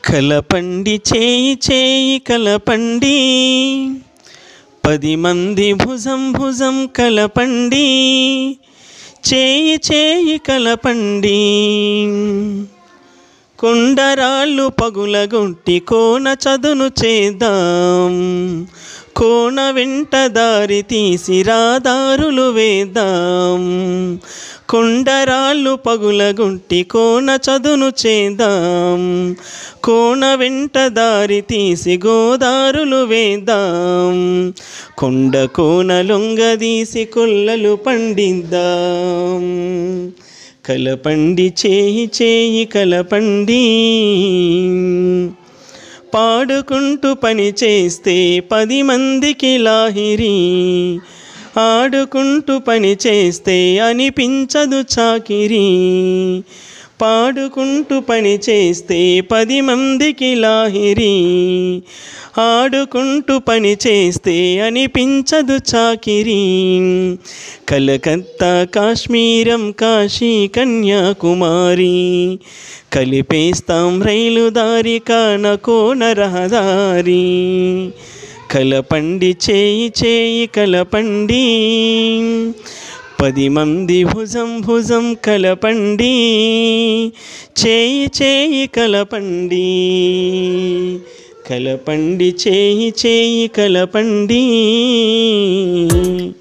కలపండి చేయి చేయి కలపండి పది మంది భుజం భుజం కలపండి చేయి చేయి కలపండి కొండరాళ్ళు పగులగొట్టి కోన చదును చేద్దాం కోన వెంట దారి తీసి రాదారులు వేద్దాం కొండరాళ్ళు పగులగొట్టి కోన చదును చేద్దాం కోన వెంట దారి తీసి గోదారులు వేద్దాం కొండ కోన లొంగదీసి కొల్లలు పండిద్దాం కలపండి చేయి చేయి కలపండి పాడుకుంటూ పని చేస్తే పది మందికి లాహిరి ఆడుకుంటూ పని చేస్తే అనిపించదు చాకిరి పాడుకుంటూ పని చేస్తే పది మందికి లాహిరి ఆడుకుంటూ పని చేస్తే అనిపించదు చాకిరి కలకత్తా కాశ్మీరం కాశీ కన్యాకుమారి కలిపేస్తాం రైలు దారి కాన కోన రహదారి కలపండి చేయి చేయి కలపండి పది మంది భుజం భుజం కలపండి చేయి చేయి కలపండి కలపండి చేయి చేయి కలపండి